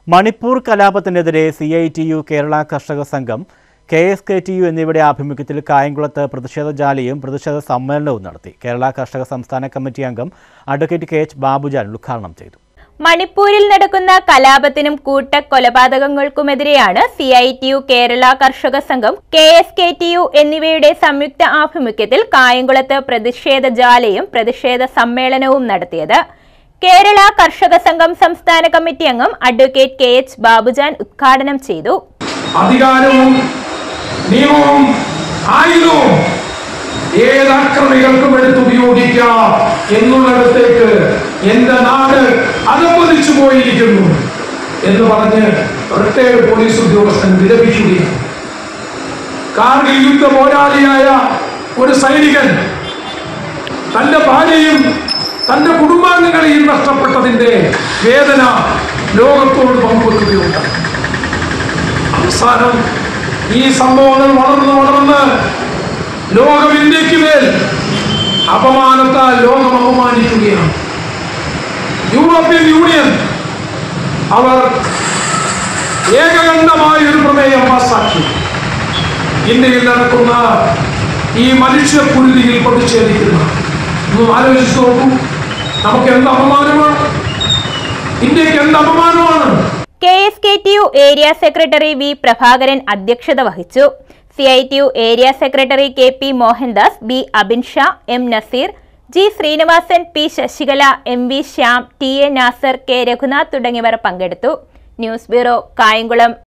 മണിപ്പൂർ കലാപത്തിനെതിരെ C I T U Kerala Karshaka Sangham K S K T U എന്നിവയുടെ ആഭിമുഖ്യത്തിൽ കായംകുളത്ത് പ്രതിഷേധ ജാലയും പ്രതിഷേധ സമ്മേളനവും നടത്തി കേരള കർഷക സംസ്ഥാന കമ്മിറ്റി അംഗം അഡ്വക്കേറ്റ് കെ എച്ച് ബാബുജാൻ ഉദ്ഘാടനം ചെയ്തു മണിപ്പൂരിൽ നടക്കുന്ന കലാപത്തിനും കൂട്ടക്കൊലപാതകങ്ങൾക്കുമെതിരെയാണ് C I T U Kerala Karshaka Sangham K S K T U എന്നിവയുടെ സംയുക്ത ആഭിമുഖ്യത്തിൽ കായംകുളത്ത് പ്രതിഷേധ ജാലയും പ്രതിഷേധ സമ്മേളനവും നടത്തിയത് കേരള കർഷക സംഘം സംസ്ഥാന കമ്മിറ്റി അംഗം അഡ്വക്കേറ്റ് കെ എച്ച് ബാബുജാൻ ഉദ്ഘാടനം ചെയ്തു അധികാരവും നിയമവും ആയുധവും ഏത് അക്രമികൾക്കും എടുത്തുപയോഗിക്കാം എന്നുള്ളിടത്തേക്ക് എന്റെ നാട് അതപ്പതിച്ചു പോയിരിക്കുന്നു എന്ന് പറഞ്ഞ് റിട്ടയർഡ് പോലീസ് ഉദ്യോഗസ്ഥൻ വിലപിക്കുകയാണ് കാർഗിൽ യുദ്ധ പോരാളിയായ ഒരു സൈനികൻ തന്റെ ഭാര്യയും തന്റെ കുടുംബാംഗങ്ങളെയും നഷ്ടപ്പെട്ടതിന്റെ വേദന ലോകത്തോട് പങ്കുവെക്കുകയുണ്ടായി അവസാനം ഈ സംഭവങ്ങൾ വളർന്ന് വളർന്ന് ലോകം ഇന്ത്യക്ക് മേൽ അപമാനത്താൽ ലോകം അപമാനിക്കുകയാണ് യൂറോപ്യൻ യൂണിയൻ അവർ ഏകകണ്ഠമായ ഒരു പ്രമേയം പാസാക്കി ഇന്ത്യയിൽ നടക്കുന്ന ഈ മനുഷ്യക്കുരുതിയിൽ പ്രതിഷേധിക്കുന്ന ഒന്ന് ആലോചിച്ച് നോക്കൂ നമുക്ക് എന്ത് അപമാനമാണ് ഇന്ത്യക്ക് എന്ത് അപമാനമാണ് K S K T U area secretary V Prabhakaran അധ്യക്ഷത വഹിച്ചു C I T U area secretary K P Mohandas B Abin Shah M Naseer G Srinivasan P Sasikala M V Shyam T A Nasar K Raghunath തുടങ്ങിയവർ പങ്കെടുത്തു ന്യൂസ് ബ്യൂറോ കായംകുളം